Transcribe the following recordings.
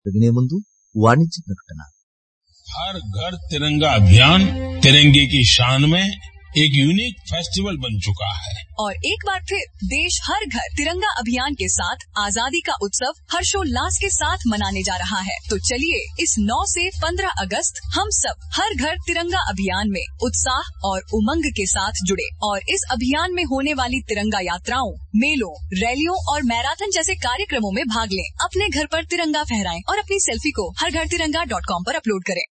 వినే ముందు వాణిజ్య ప్రకటన हर घर तिरंगा अभियान तिरंगे की शान में एक यूनिक फेस्टिवल बन चुका है और एक बार फिर देश हर घर तिरंगा अभियान के साथ आजादी का उत्सव हर्षोल्लास के साथ मनाने जा रहा है तो चलिए इस 9 से 15 अगस्त हम सब हर घर तिरंगा अभियान में उत्साह और उमंग के साथ जुड़े और इस अभियान में होने वाली तिरंगा यात्राओं मेलों रैलियों और मैराथन जैसे कार्यक्रमों में भाग लें अपने घर पर तिरंगा फहराएं और अपनी सेल्फी को हर घर तिरंगा डॉट कॉम पर अपलोड करें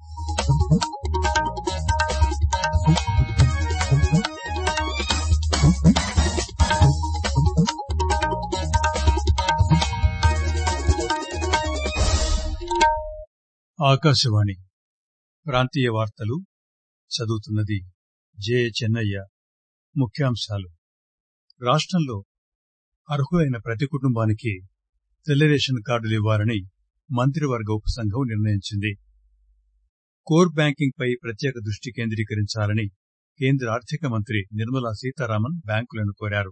ఆకాశవాణి ప్రాంతీయ వార్తలు చదువుతున్నది జే చెన్నయ్య ముఖ్యాంశాలు రాష్ట్రంలో అర్హులైన ప్రతి కుటుంబానికి తెల్ల రేషన్ కార్డులు ఇవ్వాలని మంత్రివర్గ ఉపసంఘం నిర్ణయించింది కోర్ బ్యాంకింగ్ పై ప్రత్యేక దృష్టి కేంద్రీకరించాలని కేంద్ర ఆర్థిక మంత్రి నిర్మలా సీతారామన్ బ్యాంకులను కోరారు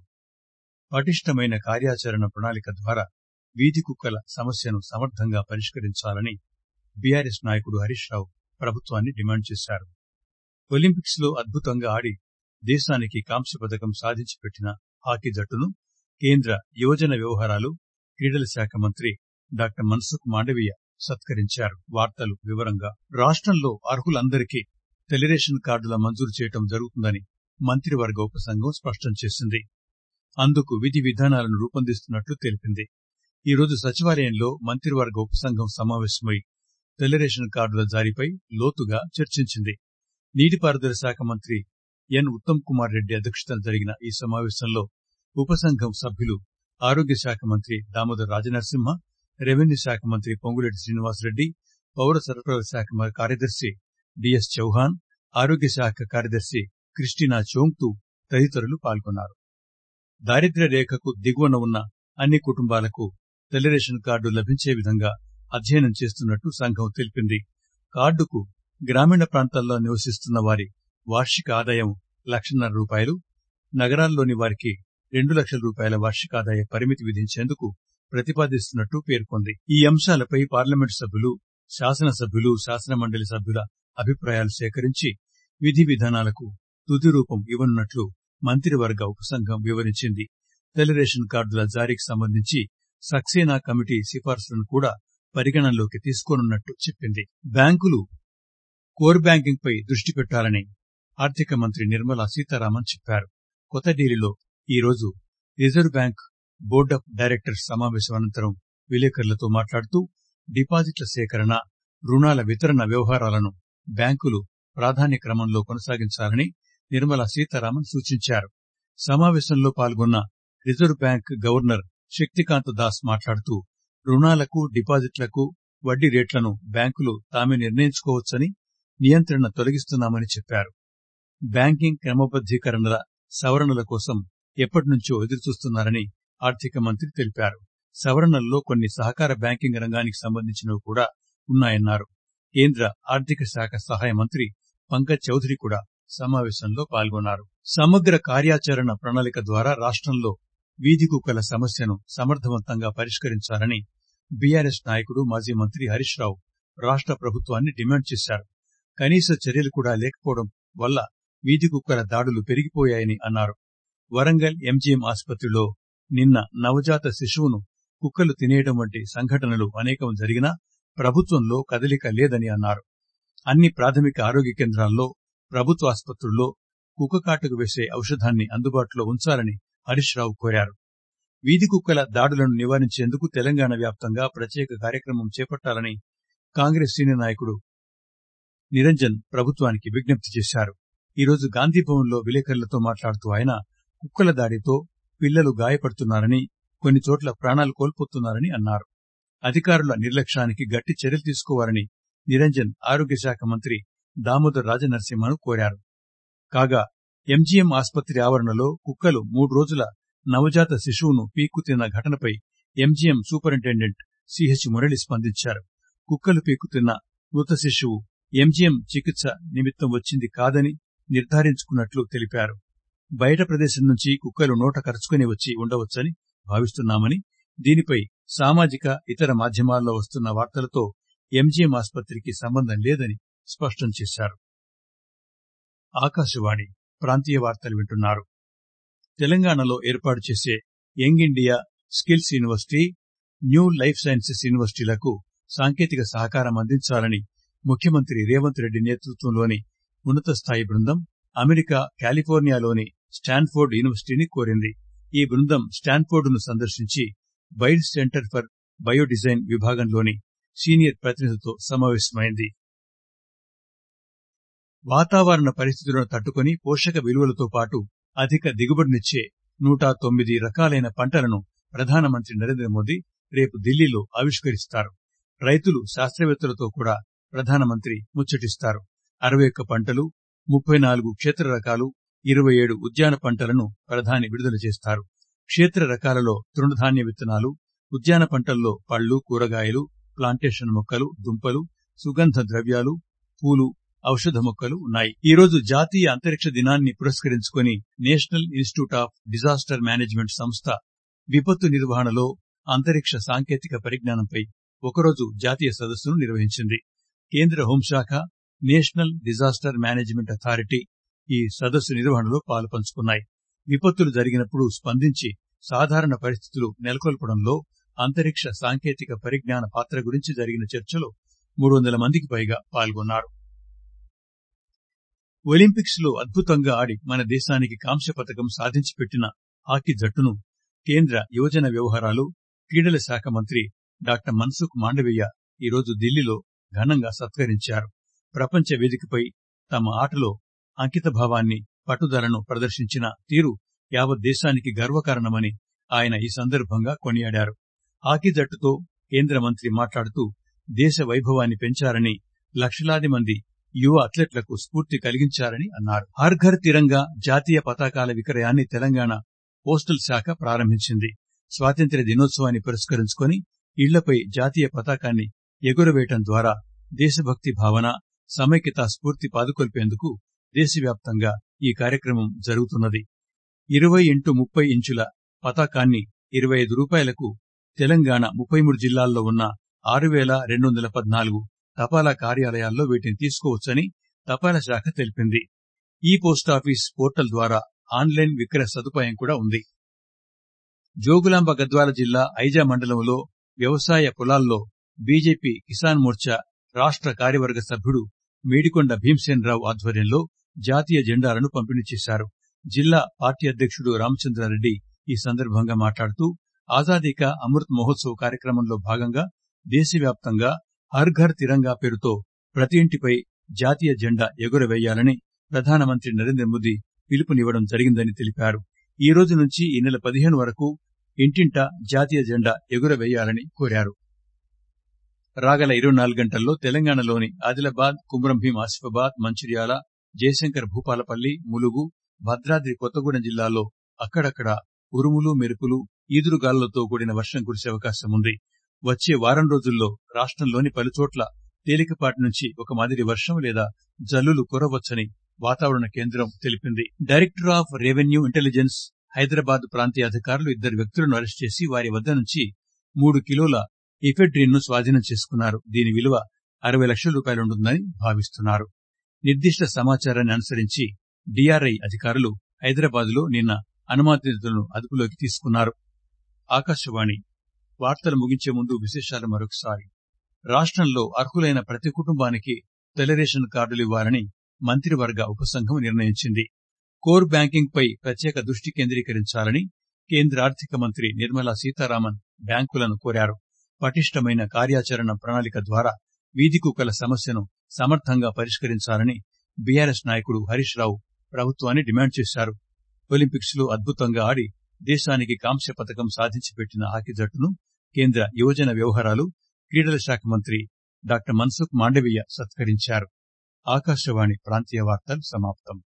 పటిష్టమైన కార్యాచరణ ప్రణాళిక ద్వారా వీధి కుక్కల సమస్యను సమర్థంగా పరిష్కరించాలని బీఆర్ఎస్ నాయకుడు హరీష్ రావు ప్రభుత్వాన్ని డిమాండ్ చేశారు ఒలింపిక్స్ లో అద్భుతంగా ఆడి దేశానికి కాంస్య పథకం సాధించి పెట్టిన హాకీ జట్టును కేంద్ర యువజన వ్యవహారాలు క్రీడల శాఖ మంత్రి డాక్టర్ మన్సుఖ్ మాండవీయ సత్కరించారు వార్తలు వివరంగా రాష్ట్రంలో అర్హులందరికీ టెలిరేషన్ కార్డుల మంజూరు చేయడం జరుగుతుందని మంత్రివర్గ ఉపసంఘం స్పష్టం చేసింది అందుకు విధి విధానాలను రూపొందిస్తున్నట్లు తెలిపింది ఈ రోజు సచివాలయంలో మంత్రివర్గ ఉపసంఘం సమావేశమై తెల్ల రేషన్ కార్డుల జారీపై లోతుగా చర్చించింది నీటిపారుదల శాఖ మంత్రి ఎన్ ఉత్తమ్ కుమార్ రెడ్డి అధ్యక్షతన జరిగిన ఈ సమావేశంలో ఉపసంఘం సభ్యులు ఆరోగ్య శాఖ మంత్రి దామోదర్ రాజనరసింహ రెవెన్యూ శాఖ మంత్రి పొంగులేటి శ్రీనివాసరెడ్డి పౌర సరఫరాల శాఖ కార్యదర్శి డిఎస్ చౌహాన్ ఆరోగ్య శాఖ కార్యదర్శి క్రిస్టినా చోంగ్తు తదితరులు పాల్గొన్నారు దారిద్ర్య రేఖకు దిగువన ఉన్న అన్ని కుటుంబాలకు తెల్ల రేషన్ కార్డు లభించే విధంగా అధ్యయనం చేస్తున్నట్టు సంఘం తెలిపింది కార్డుకు గ్రామీణ ప్రాంతాల్లో నివసిస్తున్న వారి వార్షిక ఆదాయం లక్షన్నర రూపాయలు నగరాల్లోని వారికి రెండు లక్షల రూపాయల వార్షిక ఆదాయ పరిమితి విధించేందుకు ప్రతిపాదిస్తున్నట్టు పేర్కొంది ఈ అంశాలపై పార్లమెంటు సభ్యులు శాసనసభ్యులు శాసనమండలి సభ్యుల అభిప్రాయాలు సేకరించి విధి విధానాలకు తుది రూపం ఇవ్వనున్నట్లు మంత్రివర్గ ఉపసంఘం వివరించింది తెల్ల రేషన్ కార్డుల జారీకి సంబంధించి సక్సేనా కమిటీ సిఫార్సులను కూడా పరిగణనలోకి తీసుకోనున్నట్టు చెప్పింది బ్యాంకులు కోర్ బ్యాంకింగ్ పై దృష్టి పెట్టాలని ఆర్థిక మంత్రి నిర్మలా సీతారామన్ చెప్పారు కొత్త ఢిల్లీలో ఈ రోజు reserve bank board of directors సమావేశం అనంతరం విలేకరులతో మాట్లాడుతూ డిపాజిట్ల సేకరణ రుణాల వితరణ వ్యవహారాలను బ్యాంకులు ప్రాధాన్య క్రమంలో కొనసాగించాలని నిర్మలా సీతారామన్ సూచించారు సమావేశంలో పాల్గొన్న reserve bank governor Shaktikanta Das మాట్లాడుతూ రుణాలకు డిపాజిట్లకు వడ్డీ రేట్లను బ్యాంకులు తామే నిర్ణయించుకోవచ్చని నియంత్రణ తొలగిస్తున్నామని చెప్పారు బ్యాంకింగ్ క్రమబద్దీకరణల సవరణల కోసం ఎప్పటినుంచో ఎదురుచూస్తున్నారని ఆర్థిక మంత్రి తెలిపారు సవరణల్లో కొన్ని సహకార బ్యాంకింగ్ రంగానికి సంబంధించినవి కూడా ఉన్నాయన్నారు కేంద్ర ఆర్థిక శాఖ సహాయ మంత్రి పంకజ్ చౌదరి కూడా సమావేశంలో పాల్గొన్నారు సమగ్ర కార్యాచరణ ప్రణాళిక ద్వారా రాష్ట్రంలో వీధి కుక్కల సమస్యను సమర్థవంతంగా పరిష్కరించాలని బీఆర్ఎస్ నాయకుడు మాజీ మంత్రి హరీష్ రావు రాష్ట ప్రభుత్వాన్ని డిమాండ్ చేశారు కనీస చర్యలు కూడా లేకపోవడం వల్ల వీధి కుక్కల దాడులు పెరిగిపోయాయని అన్నారు వరంగల్ ఎంజీఎం ఆసుపత్రిలో నిన్న నవజాత శిశువును కుక్కలు తినేయడం వంటి సంఘటనలు అనేకం జరిగినా ప్రభుత్వంలో కదలిక లేదని అన్నారు అన్ని ప్రాథమిక ఆరోగ్య కేంద్రాల్లో ప్రభుత్వ ఆసుపత్రుల్లో కుక్కకాటుకు వేసే ఔషధాన్ని అందుబాటులో ఉంచాలని హరీష్ రావు కోరారు వీధి కుక్కల దాడులను నివారించేందుకు తెలంగాణ వ్యాప్తంగా ప్రత్యేక కార్యక్రమం చేపట్టాలని కాంగ్రెస్ సీనియర్ నాయకుడు నిరంజన్ ప్రభుత్వానికి విజ్ఞప్తి చేశారు ఈరోజు గాంధీభవన్లో విలేకరులతో మాట్లాడుతూ ఆయన కుక్కల దాడితో పిల్లలు గాయపడుతున్నారని కొన్ని చోట్ల ప్రాణాలు కోల్పోతున్నారని అన్నారు అధికారుల నిర్లక్ష్యానికి గట్టి చర్యలు తీసుకోవాలని నిరంజన్ ఆరోగ్య శాఖ మంత్రి దామోదర్ రాజనరసింహను కోరారు కాగా ఎంజీఎం ఆసుపత్రి ఆవరణలో కుక్కలు మూడు రోజుల నవజాత శిశువును పీక్కు తిన్న ఘటనపై ఎంజీఎం సూపరింటెండెంట్ సిహెచ్ మురళి స్పందించారు కుక్కలు పీక్కుతిన్న మృత శిశువు ఎంజీఎం చికిత్స నిమిత్తం వచ్చింది కాదని నిర్ధారించుకున్నట్లు తెలిపారు బయట ప్రదేశం నుంచి కుక్కలు నోట కరుచుకుని వచ్చి ఉండవచ్చని భావిస్తున్నామని దీనిపై సామాజిక ఇతర మాధ్యమాల్లో వస్తున్న వార్తలతో ఎంజీఎం ఆసుపత్రికి సంబంధం లేదని స్పష్టం చేశారు ఆకాశవాణి ప్రాంతీయ వార్తలు వింటున్నారు తెలంగాణలో ఏర్పాటు చేసే young India skills university new life sciences యూనివర్సిటీలకు సాంకేతిక సహకారం అందించాలని ముఖ్యమంత్రి రేవంత్ రెడ్డి నేతృత్వంలోని ఉన్నత స్థాయి బృందం అమెరికా కాలిఫోర్నియాలోని స్టాన్ఫోర్డ్ యూనివర్సిటీని కోరింది ఈ బృందం స్టాన్ఫోర్డ్ ను సందర్శించి బైడ్ సెంటర్ ఫర్ బయోడిజైన్ విభాగంలోని సీనియర్ ప్రతినిధితో సమావేశమైంది వాతావరణ పరిస్థితులను తట్టుకుని పోషక విలువలతో పాటు అధిక దిగుబడినిచ్చే నూట తొమ్మిది రకాలైన పంటలను ప్రధానమంత్రి నరేంద్ర మోదీ రేపు ఢిల్లీలో ఆవిష్కరిస్తారు రైతులు శాస్త్రవేత్తలతో కూడా ప్రధానమంత్రి ముచ్చటిస్తారు అరవై ఒక్క పంటలు ముప్పై నాలుగు క్షేత్ర రకాలు ఇరవై ఏడు ఉద్యాన పంటలను ప్రధాని విడుదల చేస్తారు క్షేత్ర రకాలలో తృణధాన్య విత్తనాలు ఉద్యాన పంటల్లో పళ్లు కూరగాయలు ప్లాంటేషన్ మొక్కలు దుంపలు సుగంధ ద్రవ్యాలు పూలు ఔషధ మొక్కలు ఉన్నాయి ఈ రోజు జాతీయ అంతరిక్ష దినాన్ని పురస్కరించుకుని national institute of disaster management సంస్థ విపత్తు నిర్వహణలో అంతరిక్ష సాంకేతిక పరిజ్ఞానంపై ఒకరోజు జాతీయ సదస్సును నిర్వహించింది కేంద్ర హోంశాఖ నేషనల్ డిజాస్టర్ మేనేజ్మెంట్ అథారిటీ ఈ సదస్సు నిర్వహణలో పాలుపంచుకున్నాయి విపత్తులు జరిగినప్పుడు స్పందించి సాధారణ పరిస్థితులు నెలకొల్పడంలో అంతరిక్ష సాంకేతిక పరిజ్ఞాన పాత్ర గురించి జరిగిన చర్చలో మూడు వందల మందికి పైగా పాల్గొన్నారు ఒలింపిక్స్ లో అద్భుతంగా ఆడి మన దేశానికి కాంస్య పథకం సాధించి పెట్టిన హాకీ జట్టును కేంద్ర యువజన వ్యవహారాలు క్రీడల శాఖ మంత్రి డాక్టర్ మన్సుఖ్ మాండవీయ ఈరోజు ఢిల్లీలో ఘనంగా సత్కరించారు ప్రపంచ వేదికపై తమ ఆటలో అంకిత భావాన్ని పట్టుదలను ప్రదర్శించిన తీరు యావత్ దేశానికి గర్వకారణమని ఆయన ఈ సందర్భంగా కొనియాడారు హాకీ జట్టుతో కేంద్ర మంత్రి మాట్లాడుతూ దేశ వైభవాన్ని పెంచారని లక్షలాది మంది యువ అథ్లెట్లకు స్ఫూర్తి కలిగించారని అన్నారు హర్ ఘర్ తిరంగా జాతీయ పతాకాల విక్రయాన్ని తెలంగాణ పోస్టల్ శాఖ ప్రారంభించింది స్వాతంత్ర్య దినోత్సవాన్ని పురస్కరించుకుని ఇళ్లపై జాతీయ పతాకాన్ని ఎగురవేయటం ద్వారా దేశభక్తి భావన సమైక్యత స్ఫూర్తి పాదుకొల్పేందుకు దేశవ్యాప్తంగా ఈ కార్యక్రమం జరుగుతున్నది ఇరవై ఇంటూ ముప్పై ఇంచుల పతాకాన్ని ఇరవై ఐదు రూపాయలకు తెలంగాణ ముప్పై మూడు జిల్లాల్లో ఉన్న ఆరు వేల రెండు వందల పద్నాలుగు తపాలా కార్యాలయాల్లో వీటిని తీసుకోవచ్చని తపాలా శాఖ తెలిపింది ఈ పోస్టాఫీస్ పోర్టల్ ద్వారా ఆన్లైన్ విక్రయ సదుపాయం కూడా ఉంది జోగులాంబ గద్వాల జిల్లా ఐజా మండలంలో వ్యవసాయ పొలాల్లో బీజేపీ కిసాన్ మోర్చా రాష్ట్ర కార్యవర్గ సభ్యుడు మేడికొండ భీమసేనరావు ఆధ్వర్యంలో జాతీయ జెండాలను పంపిణీ చేశారు జిల్లా పార్టీ అధ్యక్షుడు రామచంద్రారెడ్డి ఈ సందర్భంగా మాట్లాడుతూ ఆజాదీ కా అమృత్ మహోత్సవ్ కార్యక్రమంలో భాగంగా దేశవ్యాప్తంగా హర్ ఘర్ తిరంగా పేరుతో ప్రతి ఇంటిపై జాతీయ జెండా ఎగురవేయాలని ప్రధానమంత్రి నరేంద్ర మోదీ పిలుపునివ్వడం జరిగిందని తెలిపారు ఈ రోజు నుంచి ఈ నెల పదిహేను వరకు ఇంటింటా జాతీయ జెండా ఎగురవేయాలని కోరారు రాగల ఇరవై నాలుగు గంటల్లో తెలంగాణలోని ఆదిలాబాద్ కుమ్రంభీం ఆసిఫాబాద్ మంచిర్యాల జయశంకర్ భూపాలపల్లి ములుగు భద్రాద్రి కొత్తగూడెం జిల్లాల్లో అక్కడక్కడ ఉరుములు మెరుపులు ఈదురుగాలులతో కూడిన వర్షం కురిసే అవకాశం ఉంది వచ్చే వారం రోజుల్లో రాష్ట్రంలోని పలుచోట్ల తేలికపాటి నుంచి ఒక మాదిరి వర్షం లేదా జల్లులు కురవచ్చని వాతావరణ కేంద్రం తెలిపింది director of revenue intelligence Hyderabad ప్రాంతీయ అధికారులు ఇద్దరు వ్యక్తులను అరెస్ట్ చేసి వారి వద్ద నుంచి మూడు కిలోల ఇఫెడ్రిన్ ను స్వాధీనం చేసుకున్నారు దీని విలువ అరవై లక్షల రూపాయలుంటుందని భావిస్తున్నారు నిర్దిష్ట సమాచారాన్ని అనుసరించి డిఆర్ఐ అధికారులు హైదరాబాద్ లో నిన్న అనుమానితులను అదుపులోకి తీసుకున్నారు ఆకాశవాణి వార్తలు ముగించే ముందు విశేషాలు మరొకసారి రాష్ట్రంలో అర్హులైన ప్రతి కుటుంబానికి తెల్ల రేషన్ కార్డులు ఇవ్వాలని మంత్రివర్గ ఉపసంఘం నిర్ణయించింది కోర్ బ్యాంకింగ్ పై ప్రత్యేక దృష్టి కేంద్రీకరించాలని కేంద్ర ఆర్థిక మంత్రి నిర్మలా సీతారామన్ బ్యాంకులను కోరారు పటిష్టమైన కార్యాచరణ ప్రణాళిక ద్వారా వీధి కుక్కల సమస్యను సమర్థంగా పరిష్కరించాలని బీఆర్ఎస్ నాయకుడు హరీష్ రావు ప్రభుత్వాన్ని డిమాండ్ చేశారు ఒలింపిక్స్ లో అద్భుతంగా ఆడి దేశానికి కాంస్య పథకం సాధించి పెట్టిన హాకీ జట్టును కేంద్ర యువజన వ్యవహారాలు క్రీడల శాఖ మంత్రి డాక్టర్ మన్సుఖ్ మాండవీయ సత్కరించారు ఆకాశవాణి ప్రాంతీయ వార్తలు సమాప్తం